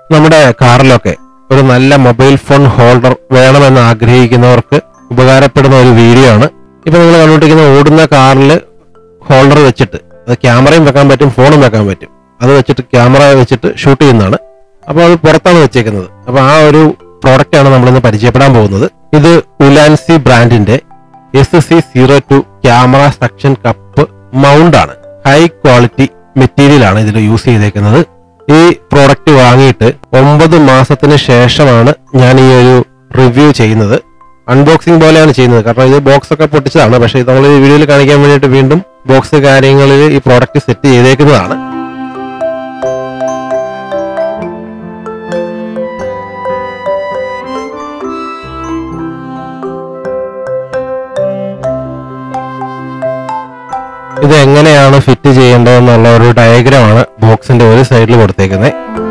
നമ്മുടെ കാറിലൊക്കെ ഒരു നല്ല മൊബൈൽ ഫോൺ ഹോൾഡർ വേണമെന്ന് ആഗ്രഹിക്കുന്നവർക്ക് ഉപകാരപ്പെടുന്ന ഒരു വീഡിയോ ആണ് ഇപ്പൊ നിങ്ങൾ കണ്ടുകൊണ്ടിരിക്കുന്ന ഓടുന്ന കാറിൽ ഹോൾഡർ വെച്ചിട്ട് അത് ക്യാമറയും വെക്കാൻ പറ്റും ഫോണും വെക്കാൻ പറ്റും അത് വെച്ചിട്ട് ക്യാമറ വെച്ചിട്ട് ഷൂട്ട് ചെയ്യുന്നതാണ് അപ്പോൾ അത് പുറത്താണ് വെച്ചേക്കുന്നത് അപ്പോൾ ആ ഒരു പ്രോഡക്റ്റ് ആണ് നമ്മളിന്ന് പരിചയപ്പെടാൻ പോകുന്നത് ഇത് ഉലാൻസി ബ്രാൻഡിന്റെ S C zero two camera suction cup mount ആണ് ഹൈ ക്വാളിറ്റി മെറ്റീരിയൽ ആണ് ഇതിൽ യൂസ് ചെയ്തേക്കുന്നത് ഈ പ്രോഡക്റ്റ് വാങ്ങിയിട്ട് ഒമ്പത് മാസത്തിന് ശേഷമാണ് ഞാൻ ഈ ഒരു റിവ്യൂ ചെയ്യുന്നത് അൺബോക്സിംഗ് പോലെയാണ് ചെയ്യുന്നത് കാരണം ഇത് ബോക്സ് ഒക്കെ പൊട്ടിച്ചതാണ് പക്ഷേ ഇത് നമ്മൾ ഈ വീഡിയോയിൽ കാണിക്കാൻ വേണ്ടിയിട്ട് വീണ്ടും ബോക്സ് കാര്യങ്ങളിൽ ഈ പ്രോഡക്റ്റ് സെറ്റ് ചെയ്തേക്കുന്നതാണ് ഇത് എങ്ങനെയാണ് ഫിറ്റ് ചെയ്യേണ്ടതെന്നുള്ള ഒരു ഡയഗ്രമാണ് ബോക്സിന്റെ ഒരു സൈഡിൽ കൊടുത്തേക്കുന്നത്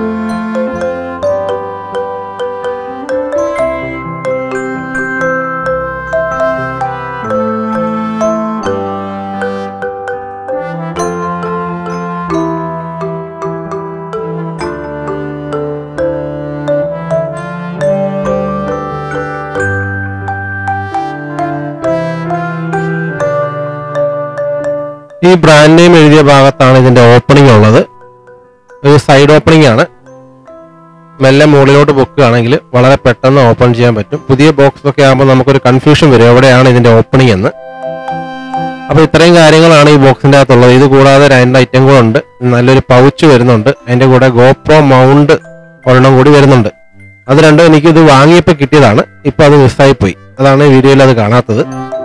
ഈ ബ്രാൻഡ് നെയിം എഴുതിയ ഭാഗത്താണ് ഇതിന്റെ ഓപ്പണിംഗ് ഉള്ളത് ഒരു സൈഡ് ഓപ്പണിംഗ് ആണ് മെല്ലെ മുകളിലോട്ട് പൊക്കുകയാണെങ്കിൽ വളരെ പെട്ടെന്ന് ഓപ്പൺ ചെയ്യാൻ പറ്റും പുതിയ ബോക്സ് ഒക്കെ ആകുമ്പോൾ നമുക്കൊരു കൺഫ്യൂഷൻ വരും എവിടെയാണ് ഇതിന്റെ ഓപ്പണിംഗ് എന്ന് അപ്പൊ ഇത്രയും കാര്യങ്ങളാണ് ഈ ബോക്സിന്റെ അകത്തുള്ളത് ഇത് കൂടാതെ രണ്ട് ഐറ്റം കൂടെ ഉണ്ട് നല്ലൊരു പൗച്ച് വരുന്നുണ്ട് അതിന്റെ കൂടെ ഗോപ്രോ മൗണ്ട് ഒരെണ്ണം കൂടി വരുന്നുണ്ട് അത് രണ്ടും എനിക്ക് ഇത് വാങ്ങിയപ്പോൾ കിട്ടിയതാണ് ഇപ്പൊ അത് മിസ്സായി പോയി അതാണ് ഈ വീഡിയോയിൽ അത് കാണാത്തത്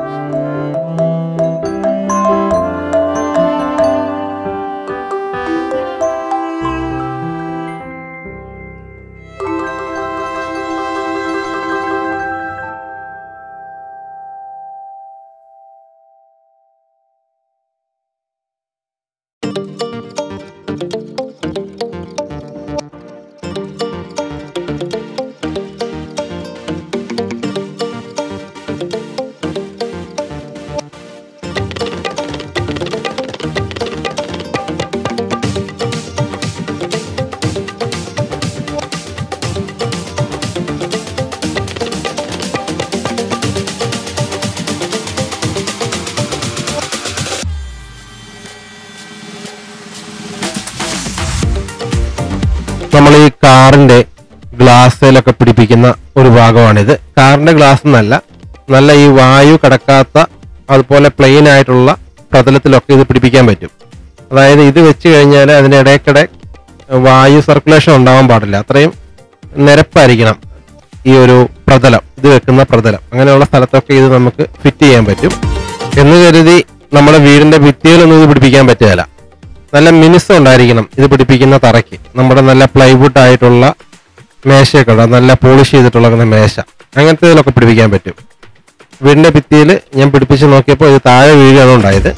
നമ്മൾ ഈ കാറിന്റെ ഗ്ലാസ്സിലൊക്കെ പിടിപ്പിക്കുന്ന ഒരു ഭാഗമാണിത് കാറിന്റെ ഗ്ലാസ് എന്നല്ല നല്ല ഈ വായു കടക്കാത്ത അതുപോലെ പ്ലെയിൻ ആയിട്ടുള്ള പ്രതലത്തിലൊക്കെ ഇത് പിടിപ്പിക്കാൻ പറ്റും അതായത് ഇത് വെച്ച് കഴിഞ്ഞാൽ അതിന്റെ ഇടയ്ക്കിടെ വായു സർക്കുലേഷൻ ഉണ്ടാവാൻ പാടില്ല അത്രയും നിരപ്പായിരിക്കണം ഈ ഒരു പ്രതലം ഇത് വെക്കുന്ന പ്രതലം അങ്ങനെയുള്ള സ്ഥലത്തൊക്കെ ഇത് നമുക്ക് ഫിറ്റ് ചെയ്യാൻ പറ്റും എന്ന് കരുതി നമ്മുടെ വീടിന്റെ ഭിത്തിയിലൊന്നും ഇത് പിടിപ്പിക്കാൻ പറ്റുകയില്ല നല്ല മിനുസം ഉണ്ടായിരിക്കണം ഇത് പിടിപ്പിക്കുന്ന തറയ്ക്ക് നമ്മുടെ നല്ല പ്ലൈവുഡ് ആയിട്ടുള്ള മേശയൊക്കെ ഉണ്ട് നല്ല പോളിഷ് ചെയ്തിട്ടുള്ള മേശ അങ്ങനത്തെ ഇതിലൊക്കെ പിടിപ്പിക്കാൻ പറ്റും വീടിന്റെ ഭിത്തിയിൽ ഞാൻ പിടിപ്പിച്ച് നോക്കിയപ്പോൾ ഇത് താഴെ വീഴാണ് ഉണ്ടായത്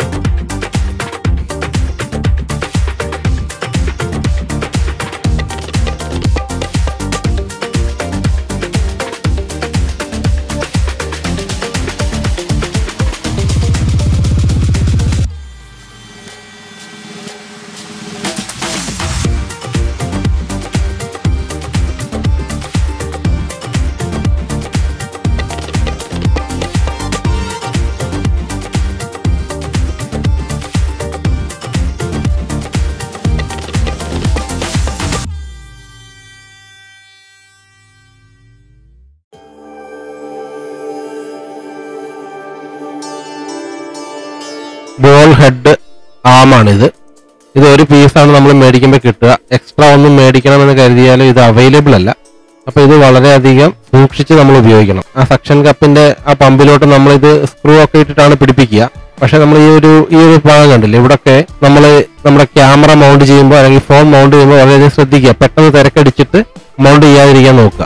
ബോൾ ഹെഡ് ആമാണിത് ഇത് ഒരു പീസാണ് നമ്മൾ മേടിക്കുമ്പോൾ കിട്ടുക എക്സ്ട്രാ ഒന്നും മേടിക്കണമെന്ന് കരുതിയാലും ഇത് അവൈലബിൾ അല്ല അപ്പൊ ഇത് വളരെയധികം സൂക്ഷിച്ച് നമ്മൾ ഉപയോഗിക്കണം ആ സക്ഷൻ കപ്പിന്റെ ആ പമ്പിലോട്ട് നമ്മൾ ഇത് സ്ക്രൂ ഒക്കെ ഇട്ടിട്ടാണ് പിടിപ്പിക്കുക പക്ഷെ നമ്മൾ ഈ ഒരു ഈ ഒരു ഭാഗം കണ്ടില്ലേ ഇവിടൊക്കെ നമ്മൾ നമ്മുടെ ക്യാമറ മൗണ്ട് ചെയ്യുമ്പോൾ അല്ലെങ്കിൽ ഫോൺ മൗണ്ട് ചെയ്യുമ്പോൾ വളരെയധികം ശ്രദ്ധിക്കുക പെട്ടെന്ന് തിരക്കടിച്ചിട്ട് മൗണ്ട് ചെയ്യാതിരിക്കാൻ നോക്കുക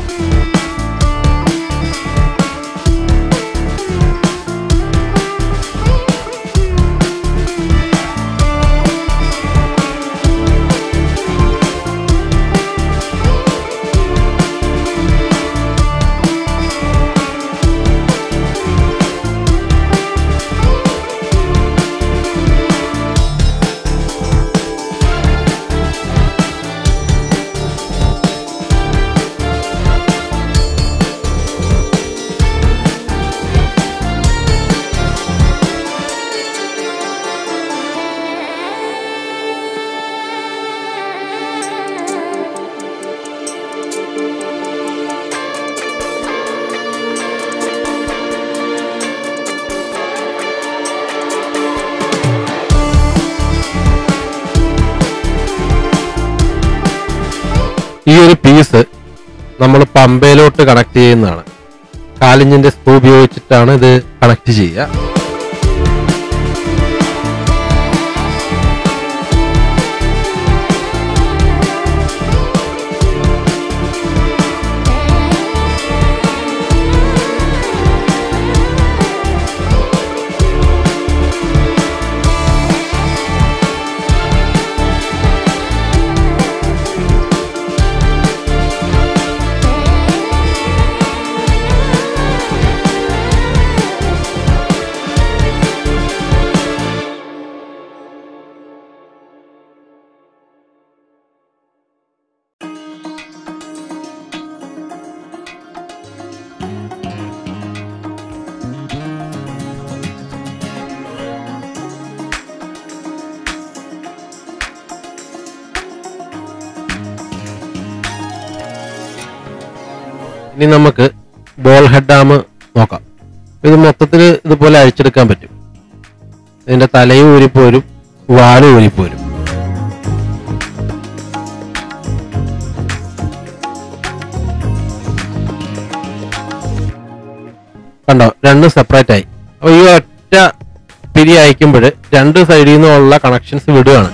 ഈ ഒരു പീസ് നമ്മൾ പമ്പയിലോട്ട് കണക്ട് ചെയ്യുന്നതാണ് കാലിഞ്ചിന്റെ സ്ക്രൂ ഉപയോഗിച്ചിട്ടാണ് ഇത് കണക്ട് ചെയ്യുക ഇനി നമുക്ക് ബോൾ ഹെഡ് ഡാം നോക്കാം ഇത് മൊത്തത്തിൽ ഇതുപോലെ അഴിച്ചെടുക്കാൻ പറ്റും ഇതിന്റെ തലയും ഊരിപ്പോരും വാലും ഊരിപ്പോരും കണ്ടോ രണ്ടും സെപ്പറേറ്റ് ആയി അപ്പൊ ഈ ഒറ്റ പിരി അയക്കുമ്പോൾ രണ്ട് സൈഡിൽ നിന്നുള്ള കണക്ഷൻസ് വിടുകയാണ്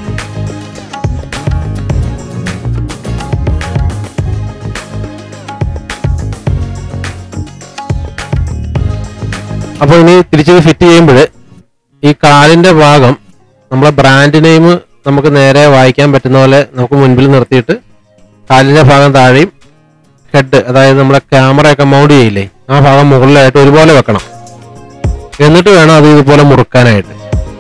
അപ്പോൾ ഇനി തിരിച്ച് ഫിറ്റ് ചെയ്യുമ്പോൾ ഈ കാലിന്റെ ഭാഗം നമ്മളെ ബ്രാൻഡ് നെയിം നമുക്ക് നേരെ വായിക്കാൻ പറ്റുന്ന പോലെ നമുക്ക് മുൻപിൽ നിർത്തിയിട്ട് കാലിന്റെ ഭാഗം താഴെയും ഹെഡ് അതായത് നമ്മളെ ക്യാമറ ഒക്കെ മൗണ്ട് ചെയ്യില്ലേ ആ ഭാഗം മുകളിലായിട്ട് ഒരുപോലെ വെക്കണം എന്നിട്ട് വേണം അത് ഇതുപോലെ മുറുക്കാനായിട്ട്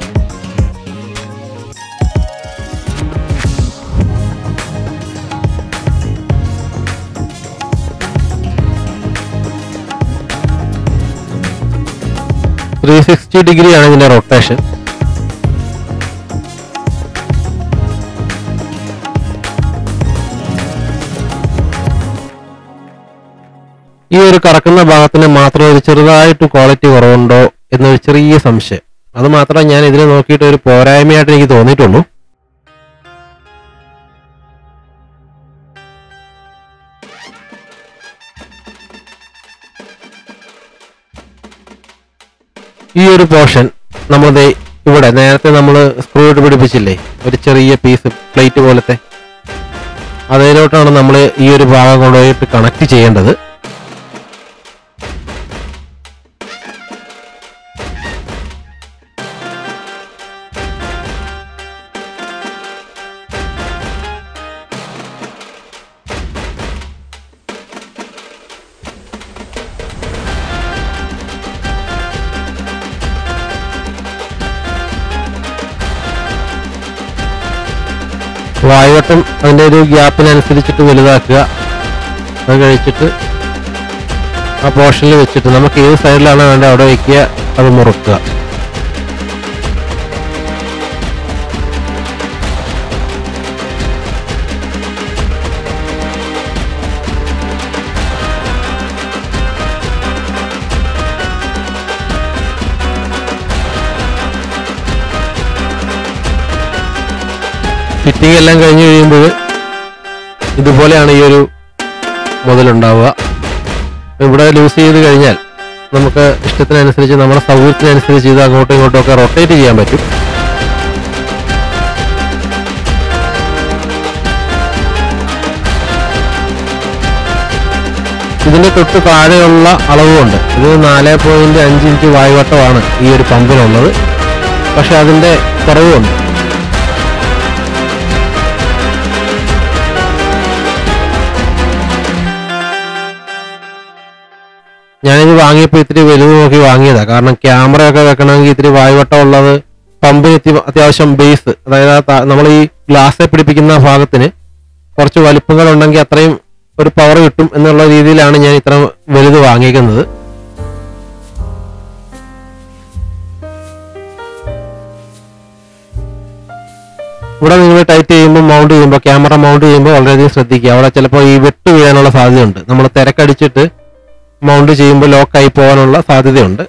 ത്രീ സിക്സ്റ്റി ഡിഗ്രിയാണ് ഇതിന്റെ റൊട്ടേഷൻ ഈ ഒരു കറക്കുന്ന ഭാഗത്തിന് മാത്രം ഒരു ചെറുതായിട്ട് ക്വാളിറ്റി കുറവുണ്ടോ എന്നൊരു ചെറിയ സംശയം അത് മാത്രമേ ഞാൻ ഇതിനെ നോക്കിയിട്ട് ഒരു പോരായ്മയായിട്ട് എനിക്ക് തോന്നിയിട്ടുള്ളൂ ഈ ഒരു പോർഷൻ നമ്മൾ ദേ ഇവിടെ നേരത്തെ നമ്മൾ സ്ക്രൂ ഇട്ട് പിടിപ്പിച്ചില്ലേ ഒരു ചെറിയ പീസ് പ്ലേറ്റ് പോലത്തെ അതിലോട്ടാണ് നമ്മൾ ഈ ഒരു ഭാഗം കൊണ്ടുപോയിട്ട് കണക്ട് ചെയ്യേണ്ടത് വായുവട്ടം അതിൻ്റെ ഒരു ഗ്യാപ്പിനനുസരിച്ചിട്ട് വലുതാക്കുക അത് കഴിച്ചിട്ട് ആ പോർഷനിൽ വെച്ചിട്ട് നമുക്ക് ഏത് സൈഡിലാണ് വേണ്ടത് അവിടെ വയ്ക്കുക അത് മുറുക്കുക ഫിറ്റിംഗ് എല്ലാം കഴിഞ്ഞ് കഴിയുമ്പോൾ ഇതുപോലെയാണ് ഈ ഒരു മുതലുണ്ടാവുക ഇവിടെ ലൂസ് ചെയ്ത് കഴിഞ്ഞാൽ നമുക്ക് ഇഷ്ടത്തിനനുസരിച്ച് നമ്മുടെ സൗകര്യത്തിനനുസരിച്ച് ഇത് അങ്ങോട്ടും ഇങ്ങോട്ടും ഒക്കെ റൊട്ടേറ്റ് ചെയ്യാൻ പറ്റും ഇതിന്റെ തൊട്ട് താഴെയുള്ള അളവുമുണ്ട് ഇത് നാല് പോയിന്റ് അഞ്ച് ഇഞ്ച് വായുവട്ടമാണ് ഈ ഒരു പമ്പിനുള്ളത് പക്ഷെ അതിന്റെ കുറവുമുണ്ട് ഞാനിത് വാങ്ങിയപ്പോൾ ഇത്തിരി വലുത് നോക്കി വാങ്ങിയതാ കാരണം ക്യാമറ ഒക്കെ വെക്കണമെങ്കിൽ ഇത്തിരി വായുവട്ടം ഉള്ളത് പമ്പിന് അത്യ- അത്യാവശ്യം ബേസ് അതായത് നമ്മൾ ഈ ഗ്ലാസ്സിൽ പിടിപ്പിക്കുന്ന ഭാഗത്തിന് കുറച്ച് വലിപ്പങ്ങൾ ഉണ്ടെങ്കിൽ അത്രയും ഒരു പവർ കിട്ടും എന്നുള്ള രീതിയിലാണ് ഞാൻ ഇത്ര വലുത് വാങ്ങിക്കുന്നത് ഇവിടെ നിങ്ങൾ ടൈറ്റ് ചെയ്യുമ്പോൾ മൗണ്ട് ചെയ്യുമ്പോൾ ക്യാമറ മൗണ്ട് ചെയ്യുമ്പോൾ വളരെയധികം ശ്രദ്ധിക്കുക അവിടെ ചിലപ്പോൾ ഈ വെട്ട് വീഴാനുള്ള സാധ്യതയുണ്ട് നമ്മൾ തിരക്കടിച്ചിട്ട് മൗണ്ട് ചെയ്യുമ്പോൾ ലോക്കായി പോകാനുള്ള സാധ്യതയുണ്ട്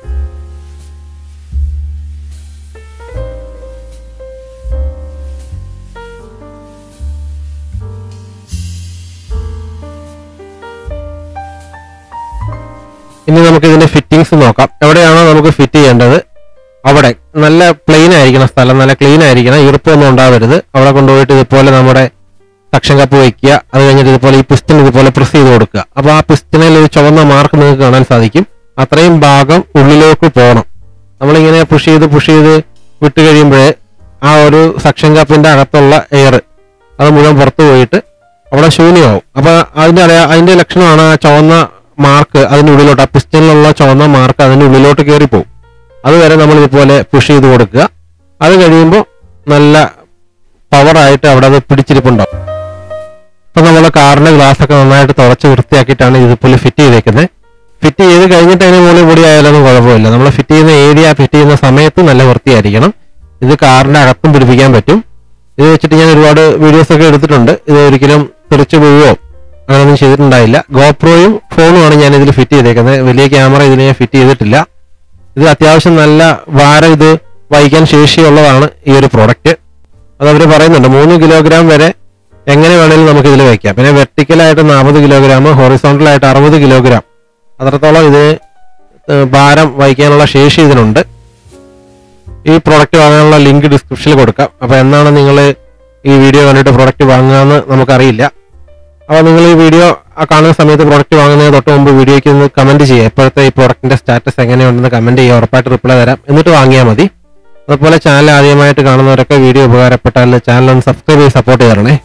ഇനി നമുക്ക് ഇതിന്റെ ഫിറ്റിംഗ്സ് നോക്കാം എവിടെയാണോ നമുക്ക് ഫിറ്റ് ചെയ്യേണ്ടത് അവിടെ നല്ല പ്ലെയിൻ ആയിരിക്കണം സ്ഥലം നല്ല ക്ലീൻ ആയിരിക്കണം ഈർപ്പമൊന്നും ഉണ്ടാവരുത് അവിടെ കൊണ്ടുപോയിട്ട് ഇതുപോലെ നമ്മുടെ സക്ഷൻ കപ്പ് വയ്ക്കുക അത് കഴിഞ്ഞിട്ട് ഇതുപോലെ ഈ പിസ്റ്റൺ ഇതുപോലെ പ്രസ് ചെയ്ത് കൊടുക്കുക അപ്പോൾ ആ പിസ്റ്റണിൽ ഒരു ചുവന്ന മാർക്ക് നിങ്ങൾക്ക് കാണാൻ സാധിക്കും അത്രയും ഭാഗം ഉള്ളിലേക്ക് പോകണം നമ്മളിങ്ങനെ പുഷ് ചെയ്ത് പുഷ് ചെയ്ത് വിട്ട് കഴിയുമ്പോഴേ ആ ഒരു സക്ഷൻ കപ്പിന്റെ അകത്തുള്ള എയർ അത് മുഴുവൻ പുറത്തു പോയിട്ട് അവിടെ ശൂന്യമാവും അപ്പൊ അതിന്റെ അറിയാ അതിന്റെ ലക്ഷണമാണ് ആ ചുവന്ന മാർക്ക് അതിന്റെ ഉള്ളിലോട്ട് ആ പിസ്റ്റണിലുള്ള ചുവന്ന മാർക്ക് അതിന്റെ ഉള്ളിലോട്ട് കയറി പോകും അതുവരെ നമ്മൾ ഇതുപോലെ പുഷ് ചെയ്ത് കൊടുക്കുക അത് കഴിയുമ്പോൾ നല്ല പവറായിട്ട് അവിടെ അത് പിടിച്ചിരിപ്പുണ്ടാവും ഇപ്പൊ നമ്മളെ കാറിന്റെ ഗ്ലാസ് ഒക്കെ നന്നായിട്ട് തുറച്ച് വൃത്തിയാക്കിയിട്ടാണ് ഇതുപോലെ ഫിറ്റ് ചെയ്തേക്കുന്നത് ഫിറ്റ് ചെയ്ത് കഴിഞ്ഞിട്ട് അതിന് മുകളിൽ പൊടി ആയാലൊന്നും കുഴപ്പമില്ല നമ്മൾ ഫിറ്റ് ചെയ്യുന്ന ഏരിയ ഫിറ്റ് ചെയ്യുന്ന സമയത്ത് നല്ല വൃത്തിയായിരിക്കണം ഇത് കാറിന്റെ അകത്തും പിടിപ്പിക്കാൻ പറ്റും ഇത് വെച്ചിട്ട് ഞാൻ ഒരുപാട് വീഡിയോസ് ഒക്കെ എടുത്തിട്ടുണ്ട് ഇത് ഒരിക്കലും തെറിച്ചു പോവുകയോ അങ്ങനെയൊന്നും ചെയ്തിട്ടുണ്ടായില്ല ഗോപ്രോയും ഫോണുമാണ് ഞാൻ ഇതിൽ ഫിറ്റ് ചെയ്തേക്കുന്നത് വലിയ ക്യാമറ ഇതിൽ ഞാൻ ഫിറ്റ് ചെയ്തിട്ടില്ല ഇത് അത്യാവശ്യം നല്ല ഭാരം ഇത് വഹിക്കാൻ ശേഷിയുള്ളതാണ് ഈ ഒരു പ്രോഡക്റ്റ് അത് അവർ പറയുന്നുണ്ട് മൂന്ന് കിലോഗ്രാം വരെ എങ്ങനെ വേണേലും നമുക്ക് ഇതിൽ വയ്ക്കാം പിന്നെ വെർട്ടിക്കലായിട്ട് നാൽപ്പത് കിലോഗ്രാം ഹൊറിസോണ്ടലായിട്ട് അറുപത് കിലോഗ്രാം അത്രത്തോളം ഇത് ഏഹ് ഭാരം വഹിക്കാനുള്ള ശേഷി ഇതിനുണ്ട് ഈ പ്രോഡക്റ്റ് വാങ്ങാനുള്ള ലിങ്ക് ഡിസ്ക്രിപ്ഷനിൽ കൊടുക്കാം അപ്പോൾ എന്നാണ് നിങ്ങൾ ഈ വീഡിയോ കണ്ടിട്ട് പ്രോഡക്റ്റ് വാങ്ങുകയെന്ന് നമുക്കറിയില്ല അപ്പോൾ നിങ്ങൾ ഈ വീഡിയോ കാണുന്ന സമയത്ത് പ്രോഡക്റ്റ് വാങ്ങുന്നതിന് തൊട്ട് മുമ്പ് വീഡിയോയ്ക്ക് ഒന്ന് കമന്റ് ചെയ്യുക ഇപ്പോഴത്തെ ഈ പ്രോഡക്റ്റിന്റെ സ്റ്റാറ്റസ് എങ്ങനെയുണ്ടെന്ന് കമന്റ് ചെയ്യുക ഉറപ്പായിട്ട് റിപ്ലൈ തരാം എന്നിട്ട് വാങ്ങിയാൽ മതി അതുപോലെ ചാനൽ ആദ്യമായിട്ട് കാണുന്നവരൊക്കെ വീഡിയോ ഉപകാരപ്പെട്ടാൽ ചാനൽ ഒന്ന് സബ്സ്ക്രൈബ് ചെയ്ത് സപ്പോർട്ട് ചെയ്തരണേ